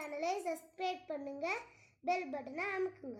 சேனலை சப்ஸ்கிரைப் பண்ணுங்க பெல் பட்டனை அமுக்குங்க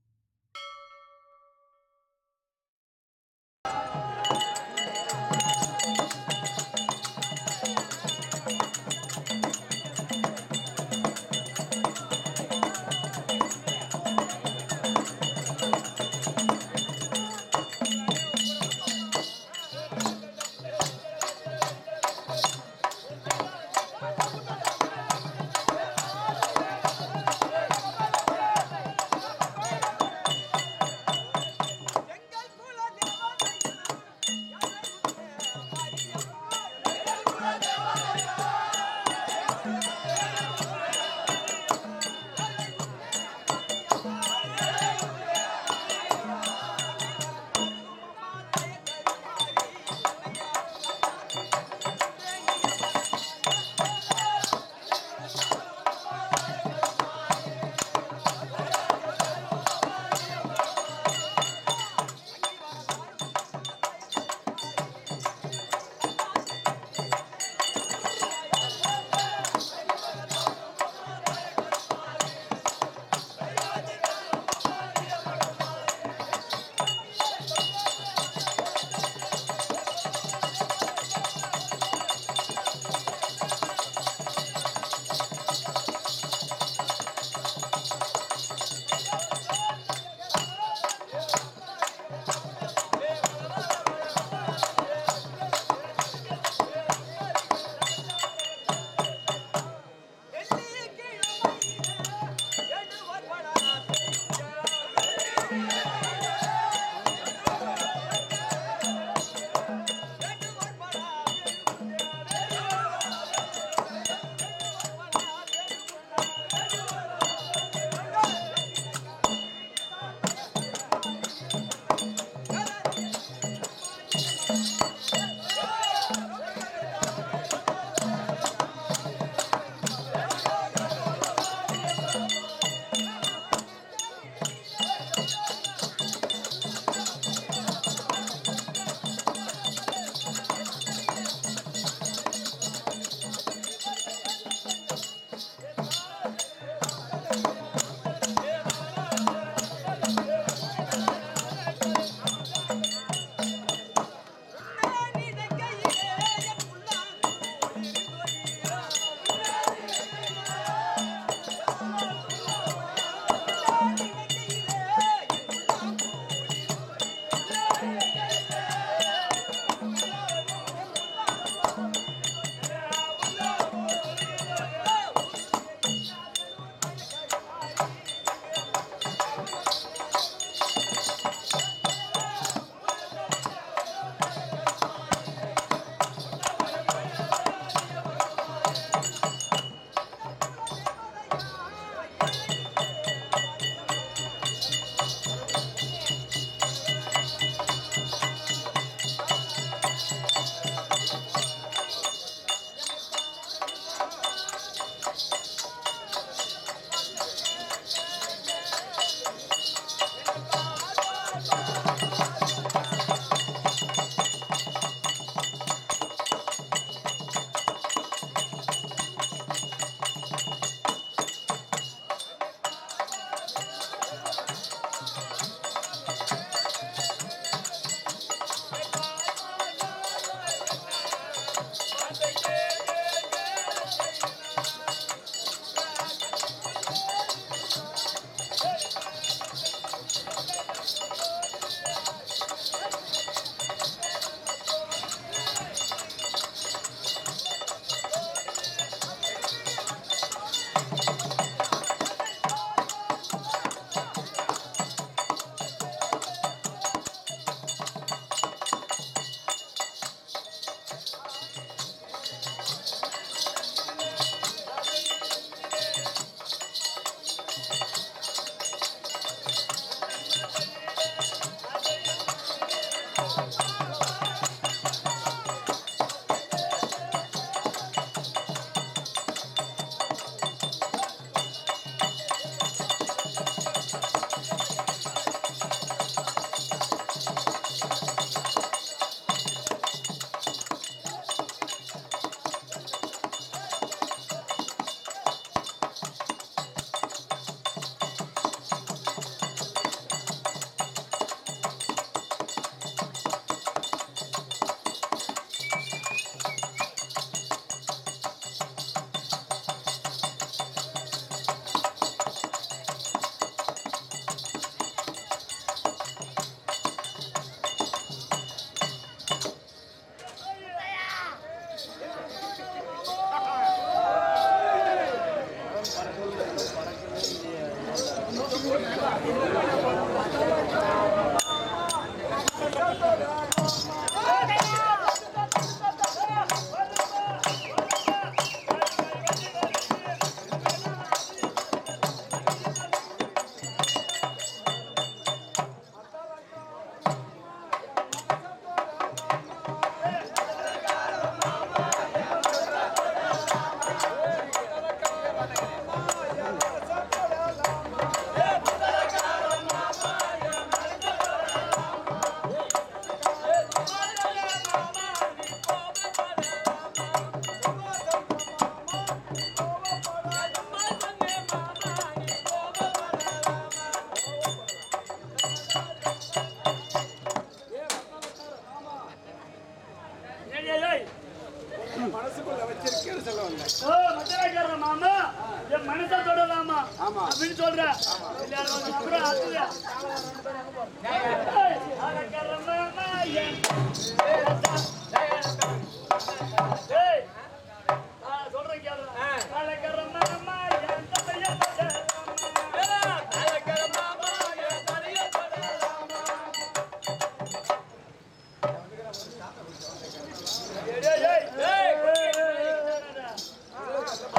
எங்கள் குல தேவதையா ஏய், ஏய். மனசுக்குள்ள வச்சிருக்கேன்னு சொல்ல வந்தேன் ஓ, மதுரைக்காரர் மாமா, என் மனசை தொடலாமா? ஆமா. அப்படின்னு சொல்ற. இல்ல, அது அப்புறம் அடுத்தது. ஏய், அழகர மாமா, என் ஏய், ஆ, சொல்றேன் கேளு. அழகர மாமா, என் தலைய ஏய், ஏய், ஏய், ஏய், ஏய்.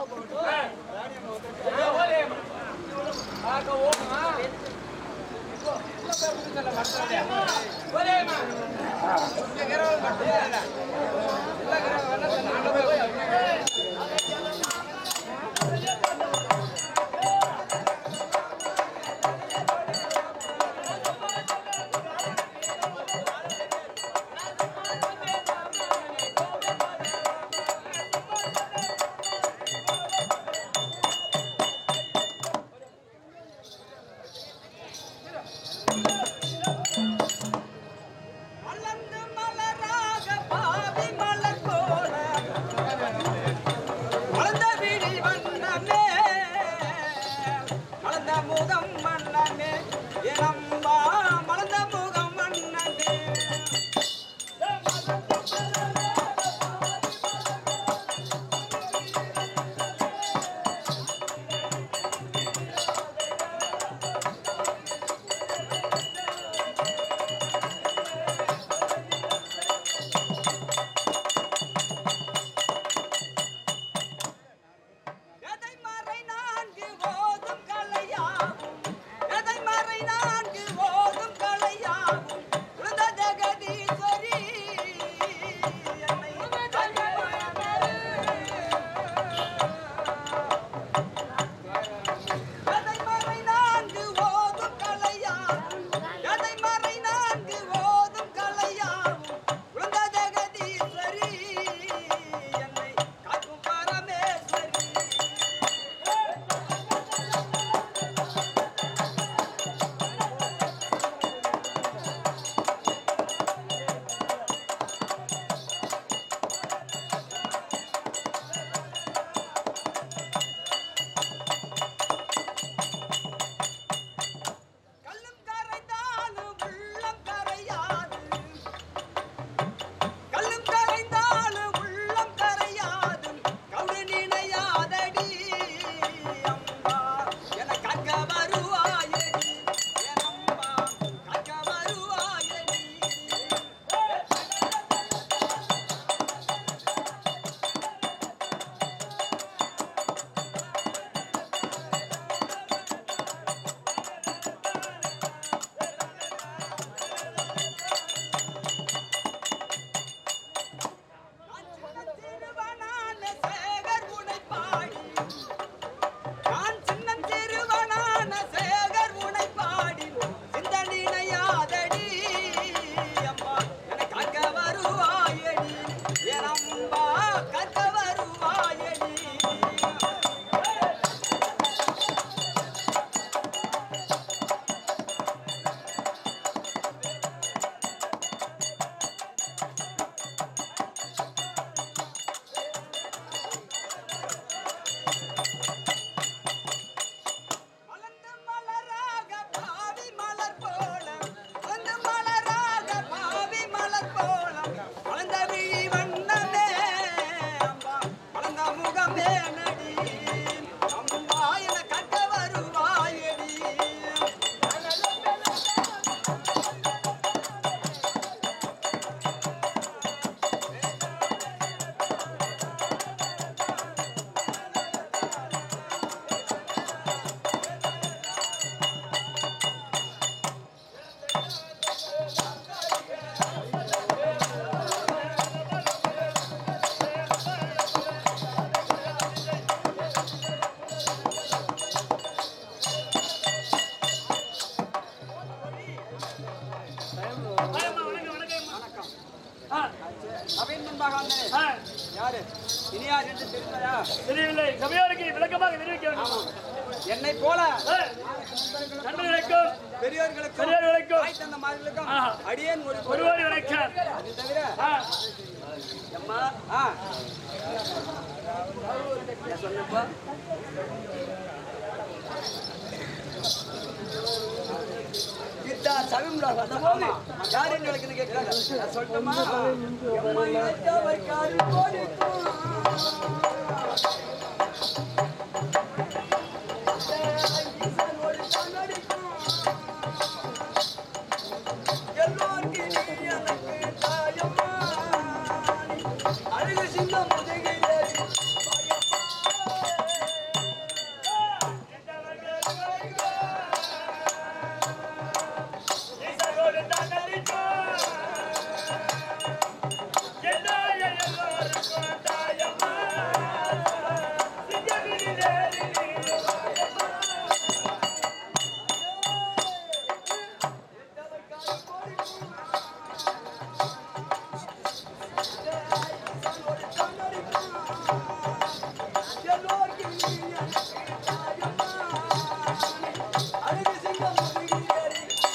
மலர்ந்து மலராக பாவி மலர் போல மலர்ந்த விழி வண்ணமே மலர்ந்த முகம் மன்னனே எனம்பா மலர்ந்த முகம் மன்னனே எதை மறை நான்கு ஓதும் கலையாகும் எதை மறை நான்கு ஓதும் கலையாகும் உழுத ஜெகதீஸ்வரி என்னை எதை மறை நான்கு ஓதும் கலையாகும் எதை மறை நான்கு ஓதும் கலையாகும் உழுத ஜெகதீஸ்வரி என்னை காக்கும் பரமேஸ்வரி கல்லும் கரைந்தாலும் உள்ளம் கரையாது கல்லும் கரைந்தாலும் உள்ளம் கரையாது கவுடு நினையாதடி அம்மா என கற்க வருவாயடி என் அம்மா கற்க வருவாயடி நான் சின்ன சிறுவனான சேகர் உனை பாடி நான் சின்ன சிறுவனான சேகர் உனை பாடி சிந்தனினையாதடி அம்மா என கற்க வருவாயடி என் அம்மா கற்க வருவாயடி மலர்ந்து மலராக பாவி மலர் போல மலர்ந்து மலராக பாவி மலர் போல மலர்ந்த விழி வண்ணமே அம்மா மலர்ந்த முகமே நடி அம்மா என கட்ட வருவாயடி வாயம்மா, வணக்கம், வணக்கம்மா. வணக்கம் ஆ, அவையின் முன்பாக வந்தேன் ஆ, யாரு இனியார் என்று தெரிந்ததா தெரியவில்லை சபையோருக்கு விளக்கமாக தெரிவிக்க வேண்டும் என்னை போல ஆ, நண்பர்களுக்கும் பெரியோர்களுக்கும் பெரியோர்களுக்கும் தாய் தந்த மாதிரிகளுக்கும் ஆஹா. அடியேன் ஒரு ஒருவரி வணக்கம் அது தவிர ஆ, அம்மா ஆ நான் சொன்னப்பா இதா சவிம்டா வந்தபோது யார் என்ன நடக்குது கேட்கல நான் சொல்லட்டுமா எம்மா இழைத்த வைக்காது போனிக்கும் அழகு சிங்கம் முதுகிலே அழகு சிங்கம் முதுகிலே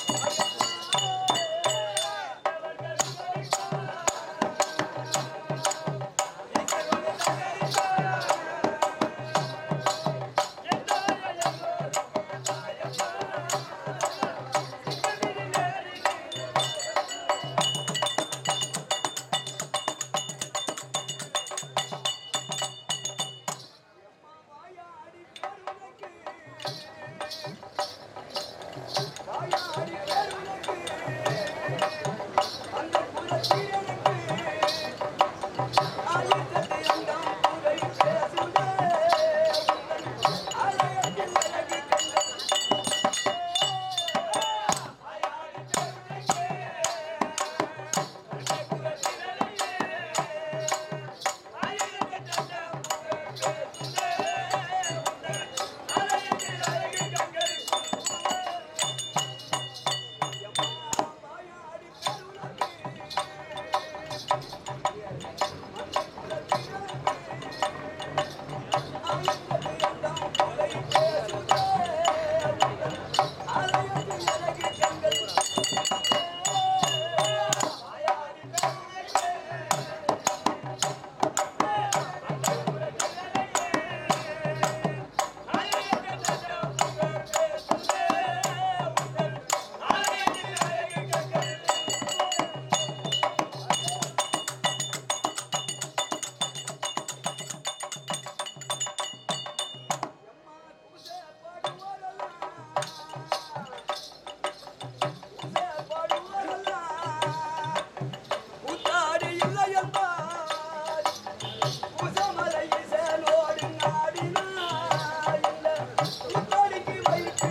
உத்தாடி இல்லை என்பார் உசமலை இசையோடு நாடினாய் இல்லை உத்தாடிக்கு வைத்து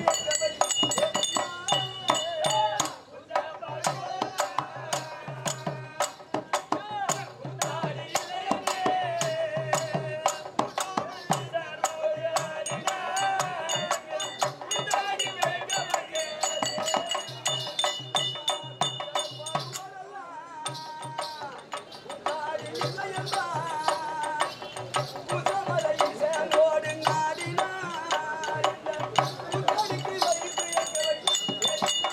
உத்தாடி இல்லை என்பார் உசமலை இசையோடு நாடினாய் இல்லை உத்தாடிக்கு வைத்து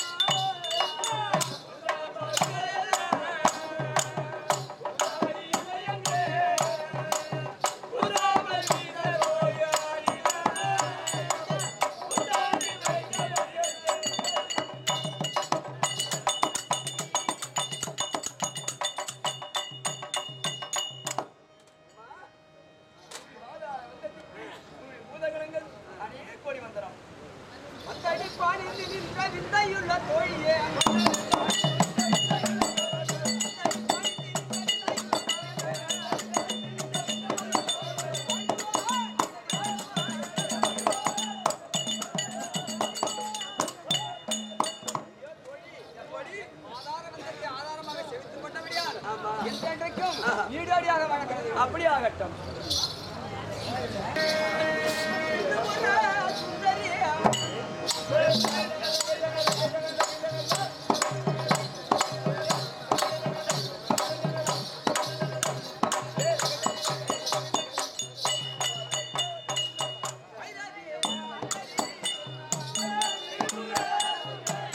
பூதகணங்கள் அநேக கோடி வந்துடும் மத்தடி பாணிந்து நின்ற விந்தையுள்ள தோழியே எப்படி ஆதாரமந்தத்தை ஆதாரமாக செவித்துக் கொண்டபடியால் என்றென்றைக்கும் ஈடோடியாக வழங்குகிறது அப்படி ஆகட்டும்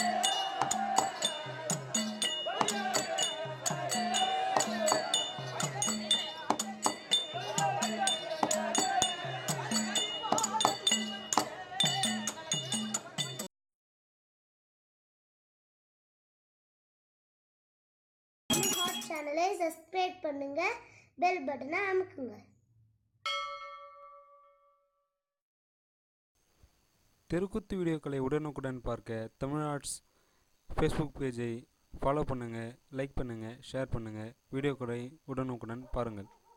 ஆ சேனலை சப்ஸ்கிரைப் பண்ணுங்க பெல் பட்டனை அமுக்குங்க தெருக்கூத்து வீடியோக்களை உடனுக்குடன் பார்க்க தமிழ் ஆர்ட்ஸ் ஃபேஸ்புக் பேஜை ஃபாலோ பண்ணுங்கள் லைக் பண்ணுங்கள் ஷேர் பண்ணுங்கள் வீடியோக்களை உடனுக்குடன் பாருங்கள்